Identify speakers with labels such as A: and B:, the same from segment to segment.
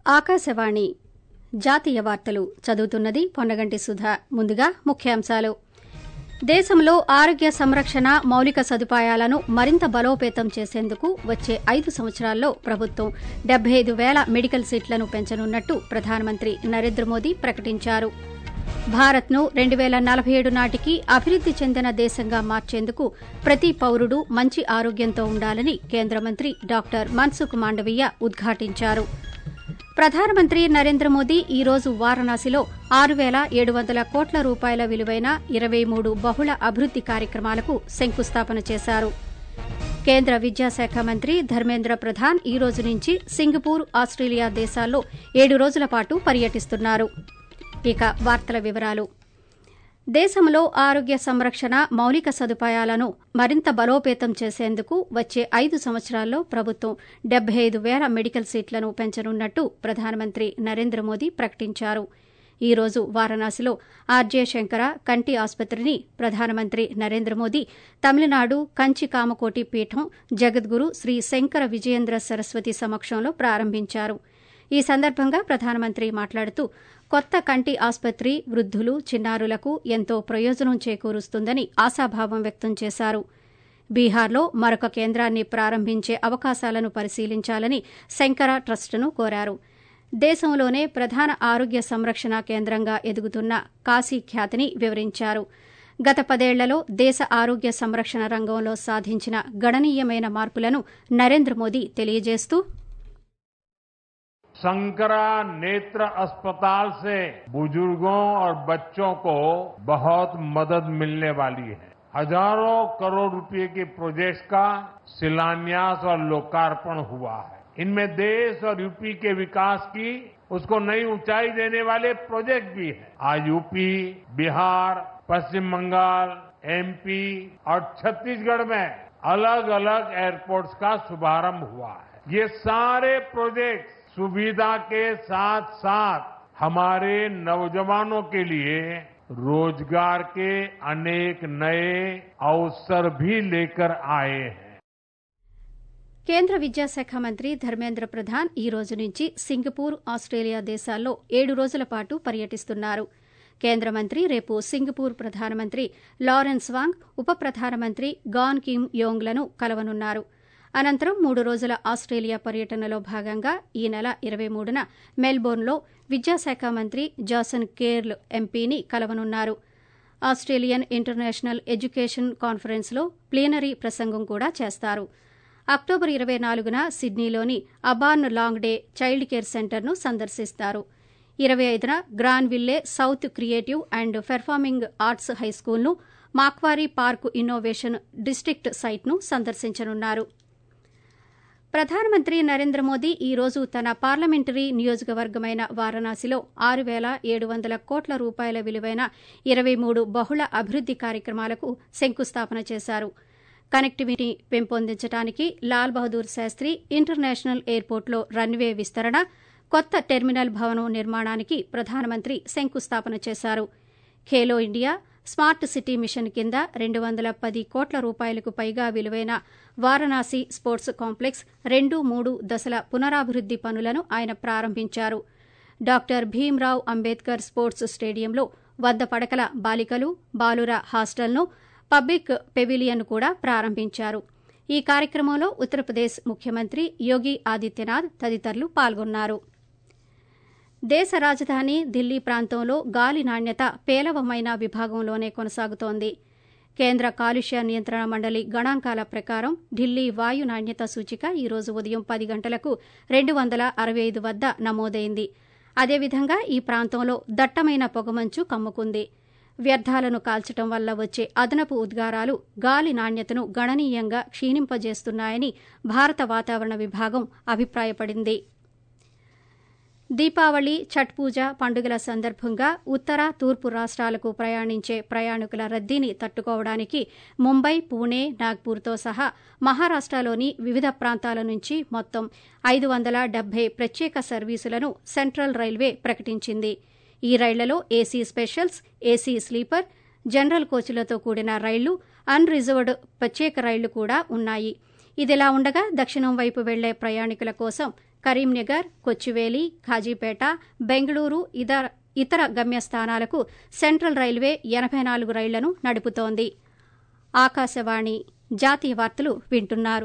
A: ఆకాశవాణి జాతీయ వార్తలు చదువుతున్నది పొన్నగంటి సుధ ముందుగా ముఖ్యాంశాలు దేశంలో ఆరోగ్య సంరక్షణ మౌలిక సదుపాయాలను మరింత బలోపేతం చేసేందుకు వచ్చే ఐదు సంవత్సరాల్లో ప్రభుత్వం డెబ్బై ఐదు వేల మెడికల్ సీట్లను పెంచనున్నట్టు ప్రధానమంత్రి నరేంద్ర మోదీ ప్రకటించారు భారత్ను రెండు వేల నలభై ఏడు నాటికి అభివృద్ది చెందిన దేశంగా మార్చేందుకు ప్రతి పౌరుడు మంచి ఆరోగ్యంతో ఉండాలని కేంద్ర మంత్రి డాక్టర్ మన్సుఖ్ మాండవీయ ఉద్ఘాటించారు ప్రధానమంత్రి నరేంద్ర మోదీ ఈ రోజు వారణాసిలో ఆరు వేల ఏడు వందల కోట్ల రూపాయల విలువైన ఇరవై మూడు బహుళ అభివృద్ది కార్యక్రమాలకు శంకుస్థాపన చేశారు కేంద్ర విద్యాశాఖ మంత్రి ధర్మేంద్ర ప్రధాన్ ఈ రోజు నుంచి సింగపూర్ ఆస్ట్రేలియా దేశాల్లో ఏడు రోజుల పాటు పర్యటిస్తున్నారు ఇక వార్తల వివరాలు దేశంలో ఆరోగ్య సంరక్షణ మౌలిక సదుపాయాలను మరింత బలోపేతం చేసేందుకు వచ్చే ఐదు సంవత్సరాల్లో ప్రభుత్వం డెబ్బై ఐదు వేల మెడికల్ సీట్లను పెంచనున్నట్టు ప్రధానమంత్రి నరేంద్ర మోదీ ప్రకటించారు ఈ రోజు వారణాసిలో ఆర్జే శంకర కంటి ఆసుపత్రిని ప్రధానమంత్రి నరేంద్ర మోదీ తమిళనాడు కంచి కామకోటి పీఠం జగద్గురు శ్రీ శంకర విజయేంద్ర సరస్వతి సమక్షంలో ప్రారంభించారు ఈ సందర్భంగా ప్రధానమంత్రి మాట్లాడుతూ కొత్త కంటి ఆసుపత్రి వృద్దులు చిన్నారులకు ఎంతో ప్రయోజనం చేకూరుస్తుందని ఆశాభావం వ్యక్తం చేశారు బీహార్లో మరొక కేంద్రాన్ని ప్రారంభించే అవకాశాలను పరిశీలించాలని శంకర ట్రస్టును కోరారు దేశంలోనే ప్రధాన ఆరోగ్య సంరక్షణ కేంద్రంగా ఎదుగుతున్న కాశీ ఖ్యాతిని వివరించారు గత పదేళ్లలో దేశ ఆరోగ్య సంరక్షణ రంగంలో సాధించిన గణనీయమైన మార్పులను నరేంద్ర మోదీ తెలియజేస్తూ
B: शंकरा नेत्र अस्पताल से बुजुर्गों और बच्चों को बहुत मदद मिलने वाली है हजारों करोड़ रुपए के प्रोजेक्ट्स का शिलान्यास और लोकार्पण हुआ है इनमें देश और यूपी के विकास की उसको नई ऊंचाई देने वाले प्रोजेक्ट भी है आज यूपी बिहार पश्चिम बंगाल एमपी और छत्तीसगढ़ में अलग अलग एयरपोर्ट्स का शुभारंभ हुआ है ये सारे प्रोजेक्ट सुविधा के साथ साथ हमारे नौजवानों के लिए रोजगार के अनेक नए अवसर भी लेकर आए हैं
A: కేంద్ర విద్యాశాఖ మంత్రి ధర్మేంద్ర ప్రధాన్ ఈ రోజు నుంచి సింగపూర్ ఆస్ట్రేలియా దేశాల్లో ఏడు రోజుల పాటు పర్యటిస్తున్నారు కేంద్ర మంత్రి రేపు సింగపూర్ ప్రధానమంత్రి లారెన్స్ వాంగ్ ఉప ప్రధానమంత్రి గాన్ కిమ్ యోంగ్లను కలవనున్నారు అనంతరం మూడు రోజుల ఆస్ట్రేలియా పర్యటనలో భాగంగా ఈ నెల ఇరవై మూడున మెల్బోర్న్లో విద్యాశాఖ మంత్రి జాసన్ కేర్ల్ ఎంపీని కలవనున్నారు ఆస్ట్రేలియన్ ఇంటర్నేషనల్ ఎడ్యుకేషన్ కాన్ఫరెన్స్లో ప్లీనరీ ప్రసంగం కూడా చేస్తారు అక్టోబర్ ఇరవై నాలుగున సిడ్నీలోని Auburn Long Day Child Care సెంటర్ను సందర్శిస్తారు ఇరవై ఐదున Granville South Creative and Performing Arts హైస్కూల్ను మాక్వారీ పార్క్ ఇన్నోవేషన్ డిస్టిక్ట్ సైట్ను సందర్శించనున్నారు ప్రధానమంత్రి నరేంద్ర మోదీ ఈ రోజు తన పార్లమెంటరీ నియోజకవర్గమైన వారణాసిలో ఆరు వేల ఏడు వందల కోట్ల రూపాయల విలువైన ఇరవై మూడు బహుళ అభివృద్ది కార్యక్రమాలకు శంకుస్థాపన చేశారు కనెక్టివిటీ పెంపొందించడానికి లాల్ బహదూర్ శాస్త్రి ఇంటర్నేషనల్ ఎయిర్పోర్ట్లో రన్వే విస్తరణ కొత్త టెర్మినల్ భవనం నిర్మాణానికి ప్రధానమంత్రి శంకుస్థాపన చేశారు Khelo India Smart City Mission కింద రెండు వందల పది కోట్ల రూపాయలకు పైగా విలువైన వారణాసి స్పోర్ట్స్ కాంప్లెక్స్ రెండు మూడు దశల పునరాభివృద్ది పనులను ఆయన ప్రారంభించారు డాక్టర్ భీమ్రావ్ అంబేద్కర్ స్పోర్ట్స్ స్టేడియంలో వంద పడకల బాలికలు బాలుర హాస్టల్ను పబ్లిక్ పెవిలియన్ కూడా ప్రారంభించారు ఈ కార్యక్రమంలో ఉత్తరప్రదేశ్ ముఖ్యమంత్రి యోగి ఆదిత్యనాథ్ తదితరులు పాల్గొన్నారు దేశ రాజధాని ఢిల్లీ ప్రాంతంలో గాలి నాణ్యత పేలవమైన విభాగంలోనే కొనసాగుతోంది కేంద్ర కాలుష్య నియంత్రణ మండలి గణాంకాల ప్రకారం ఢిల్లీ వాయు నాణ్యత సూచిక ఈ రోజు ఉదయం పది గంటలకు రెండు వందల అరవై ఐదు వద్ద నమోదైంది అదేవిధంగా ఈ ప్రాంతంలో దట్టమైన పొగమంచు కమ్ముకుంది వ్యర్థాలను కాల్చడం వల్ల వచ్చే అదనపు ఉద్గారాలు గాలి నాణ్యతను గణనీయంగా క్షీణింపజేస్తున్నాయని భారత వాతావరణ విభాగం అభిప్రాయపడింది దీపావళి ఛట్ పూజ పండుగల సందర్భంగా ఉత్తర తూర్పు రాష్ట్రాలకు ప్రయాణించే ప్రయాణికుల రద్దీని తట్టుకోవడానికి ముంబై పూణే నాగ్పూర్తో సహా మహారాష్టలోని వివిధ ప్రాంతాల నుంచి మొత్తం ఐదు వందల డెబ్బై ప్రత్యేక సర్వీసులను సెంట్రల్ రైల్వే ప్రకటించింది ఈ రైళ్లలో AC specials AC sleeper general కోచ్లతో కూడిన రైళ్లు అన్ రిజర్వ్డ్ ప్రత్యేక రైళ్లు కూడా ఉన్నాయి ఇదిలా ఉండగా దక్షిణం వైపు వెళ్లే ప్రయాణికుల కోసం కరీంనగర్ కొచ్చివేలి ఖాజీపేట బెంగళూరు ఇతర ఇతర గమ్యస్థానాలకు సెంట్రల్ రైల్వే ఎనబై నాలుగు రైళ్లను నడుపుతోంది ఆకాశవాణి జాతీయ వార్తలు వింటున్నారు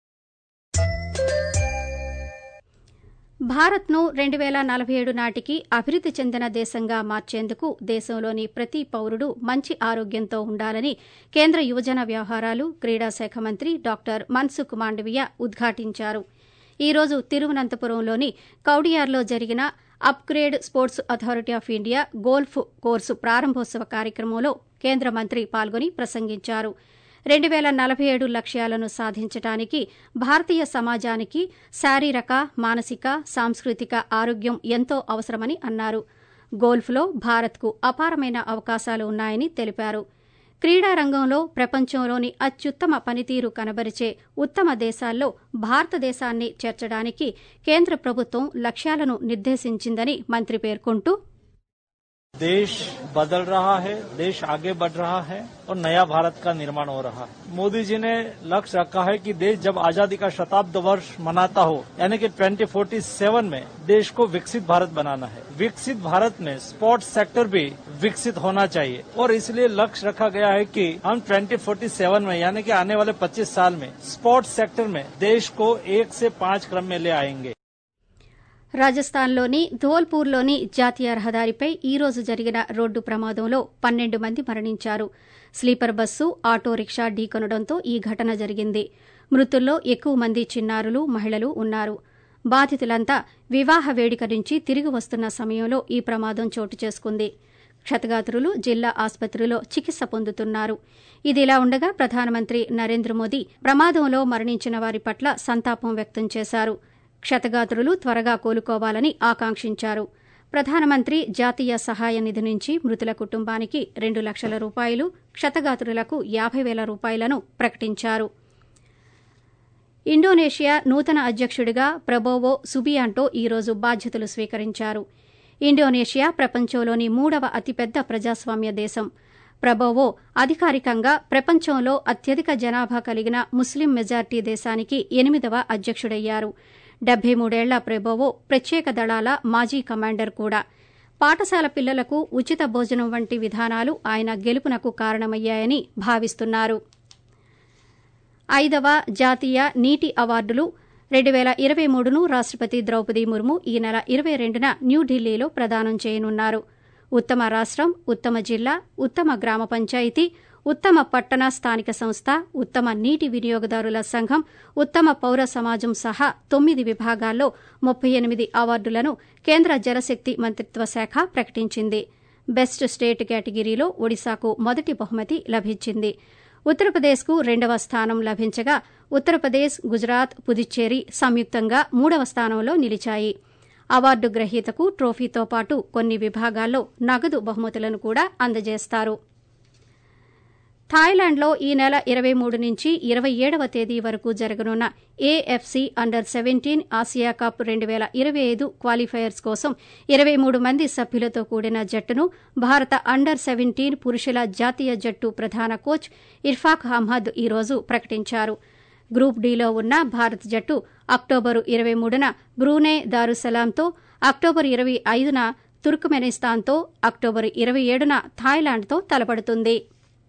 A: భారత్ను రెండు వేల నలభై ఏడు నాటికి అభివృద్ది చెందిన దేశంగా మార్చేందుకు దేశంలోని ప్రతి పౌరుడు మంచి ఆరోగ్యంతో ఉండాలని కేంద్ర యువజన వ్యవహారాలు క్రీడా శాఖ మంత్రి డాక్టర్ మన్సుఖ్ మాండవీయ ఉద్ఘాటించారు ఈ రోజు తిరువనంతపురంలోని కౌడియార్లో జరిగిన upgrade sports authority of India golf course ప్రారంభోత్సవ కార్యక్రమంలో కేంద్ర మంత్రి పాల్గొని ప్రసంగించారు రెండు వేల నలభై ఏడు లక్ష్యాలను సాధించడానికి భారతీయ సమాజానికి శారీరక మానసిక సాంస్కృతిక ఆరోగ్యం ఎంతో అవసరమని అన్నారు గోల్ఫ్లో భారత్కు అపారమైన అవకాశాలు ఉన్నాయని తెలిపారు క్రీడా రంగంలో ప్రపంచంలోని అత్యుత్తమ పనితీరు కనబరిచే ఉత్తమ దేశాల్లో భారతదేశాన్ని చేర్చడానికి కేంద్ర ప్రభుత్వం లక్ష్యాలను నిర్దేశించిందని మంత్రి పేర్కొంటూ
C: देश बदल रहा है देश आगे बढ़ रहा है और नया भारत का निर्माण हो रहा है मोदी जी ने लक्ष्य रखा है कि देश जब आजादी का शताब्द वर्ष मनाता हो यानी कि 2047 में देश को विकसित भारत बनाना है विकसित भारत में स्पोर्ट्स सेक्टर भी विकसित होना चाहिए और इसलिए लक्ष्य रखा गया है कि हम 2047 में यानी कि आने वाले 25 साल में स्पोर्ट्स सेक्टर में देश को एक से पांच क्रम में ले आएंगे
A: రాజస్థాన్లోని ధోల్పూర్లోని జాతీయ రహదారిపై ఈ రోజు జరిగిన రోడ్డు ప్రమాదంలో పన్నెండు మంది మరణించారు స్లీపర్ బస్సు ఆటో రిక్షా ఢీకొనడంతో ఈ ఘటన జరిగింది మృతుల్లో ఎక్కువ మంది చిన్నారులు మహిళలు ఉన్నారు బాధితులంతా వివాహ వేడుక నుంచి తిరిగి వస్తున్న సమయంలో ఈ ప్రమాదం చోటు చేసుకుంది క్షతగాత్రులు జిల్లా ఆసుపత్రిలో చికిత్స పొందుతున్నారు ఇదిలా ఉండగా ప్రధానమంత్రి నరేంద్ర మోదీ ప్రమాదంలో మరణించిన వారి పట్ల సంతాపం వ్యక్తం చేశారు క్షతగాత్రులు త్వరగా కోలుకోవాలని ఆకాంక్షించారు ప్రధానమంత్రి జాతీయ సహాయ నిధి నుంచి మృతుల కుటుంబానికి రెండు లక్షల రూపాయలు క్షతగాత్రులకు యాబై వేల రూపాయలను ప్రకటించారు ఇండోనేషియా నూతన అధ్యక్షుడిగా ప్రబోవో సుబియాంటో ఈరోజు బాధ్యతలు స్వీకరించారు ఇండోనేషియా ప్రపంచంలోని మూడవ అతిపెద్ద ప్రజాస్వామ్య దేశం ప్రబోవో అధికారికంగా ప్రపంచంలో అత్యధిక జనాభా కలిగిన ముస్లిం మెజార్టీ దేశానికి ఎనిమిదవ అధ్యక్షుడయ్యారు డెబ్బై మూడేళ్ల ప్రెబోవో ప్రత్యేక దళాల మాజీ కమాండర్ కూడా పాఠశాల పిల్లలకు ఉచిత భోజనం వంటి విధానాలు ఆయన గెలుపునకు కారణమయ్యాయని భావిస్తున్నారు ఐదవ జాతీయ నీటి అవార్డులు రెండు వేల ఇరవై మూడును రాష్టపతి ద్రౌపది ముర్ము ఈ నెల ఇరవై రెండున న్యూఢిల్లీలో ప్రదానం చేయనున్నారు ఉత్తమ రాష్టం ఉత్తమ జిల్లా ఉత్తమ గ్రామ పంచాయతీ ఉత్తమ పట్టణ స్థానిక సంస్థ ఉత్తమ నీటి వినియోగదారుల సంఘం ఉత్తమ పౌర సమాజం సహా తొమ్మిది విభాగాల్లో ముప్పై ఎనిమిది అవార్డులను కేంద్ర జలశక్తి మంత్రిత్వ శాఖ ప్రకటించింది బెస్ట్ స్టేట్ కేటగిరీలో ఒడిశాకు మొదటి బహుమతి లభించింది ఉత్తరప్రదేశ్కు రెండవ స్థానం లభించగా ఉత్తరప్రదేశ్ గుజరాత్ పుదుచ్చేరి సంయుక్తంగా మూడవ స్థానంలో నిలిచాయి అవార్డు గ్రహీతకు ట్రోఫీతో పాటు కొన్ని విభాగాల్లో నగదు బహుమతులను కూడా అందజేస్తారు థాయిలాండ్లో ఈ నెల ఇరవై మూడు నుంచి ఇరవై ఏడవ తేదీ వరకు జరగనున్న AFC under seventeen Asia cup రెండు వేల ఇరవై ఐదు క్వాలిఫైయర్స్ కోసం ఇరవై మూడు మంది సభ్యులతో కూడిన జట్టును భారత అండర్ సెవెంటీన్ పురుషుల జాతీయ జట్టు ప్రధాన కోచ్ ఇర్ఫాక్ అహ్మద్ ఈ రోజు ప్రకటించారు గ్రూప్ డీలో ఉన్న భారత్ జట్టు అక్టోబరు ఇరవై మూడున బ్రూనే దారుసలాంతో అక్టోబర్ ఇరవై ఐదున తుర్క్మెనిస్తాన్తో అక్టోబర్ ఇరవై ఏడున థాయిలాండ్తో తలపడుతుంది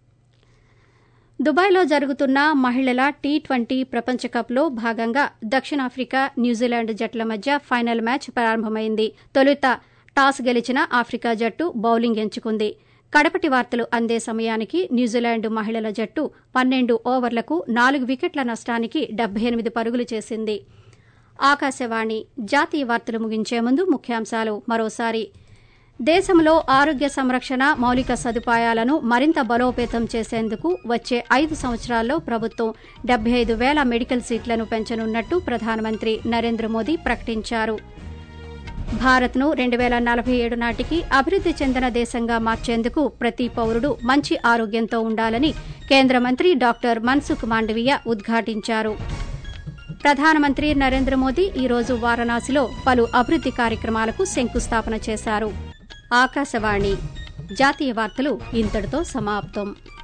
A: దుబాయ్లో జరుగుతున్న మహిళల టీ ట్వంటీ ప్రపంచ కప్లో భాగంగా దక్షిణాఫ్రికా న్యూజిలాండ్ జట్ల మధ్య ఫైనల్ మ్యాచ్ ప్రారంభమైంది తొలుత టాస్ గెలిచిన ఆఫ్రికా జట్టు బౌలింగ్ ఎంచుకుంది కడపటి వార్తలు అందే సమయానికి న్యూజిలాండ్ మహిళల జట్టు పన్నెండు ఓవర్లకు నాలుగు వికెట్ల నష్టానికి డెబ్బై ఎనిమిది పరుగులు చేసింది ఆకాశవాణి జాతీయ వార్తలు ముగించే ముందు ముఖ్యాంశాలు మరోసారి దేశంలో ఆరోగ్య సంరక్షణ మౌలిక సదుపాయాలను మరింత బలోపేతం చేసేందుకు వచ్చే ఐదు సంవత్సరాల్లో ప్రభుత్వం డెబ్బై ఐదు వేల మెడికల్ సీట్లను పెంచనున్నట్టు ప్రధానమంత్రి నరేంద్ర మోదీ ప్రకటించారు భారత్ను రెండు వేల నలభై ఏడు నాటికి అభివృద్ది చెందిన దేశంగా మార్చేందుకు ప్రతి పౌరుడు మంచి ఆరోగ్యంతో ఉండాలని కేంద్ర మంత్రి డాక్టర్ మన్సుఖ్ మాండవీయ ఉద్ఘాటించారు ప్రధానమంత్రి నరేంద్ర మోదీ ఈరోజు వారణాసిలో పలు అభివృద్ది కార్యక్రమాలకు శంకుస్థాపన చేశారు ఆకాశవాణి జాతీయ వార్తలు ఇంతటితో సమాప్తం